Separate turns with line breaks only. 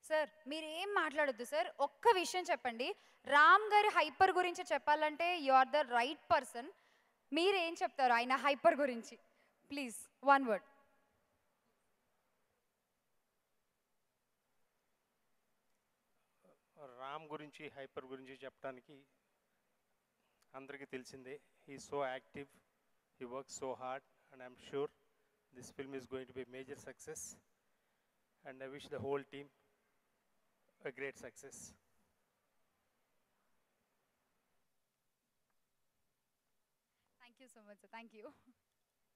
Sir మీరు ఏం మాట్లాడొద్దు సార్ ఒక్క విషయం చెప్పండి రామ్ గారి హైపర్ గురించి చెప్పాలంటే you are the right person మీరు ఏం చెప్తారు ఆయన హైపర్ గురించి ప్లీజ్ వన్ వర్డ్
రామ్ గురించి హైపర్ గురించి చెప్పడానికి అందరికీ తెలిసిందే he so active he work so hard and I'm sure this film is going to be major success and I wish the whole team a great success.
Thank you so much sir thank you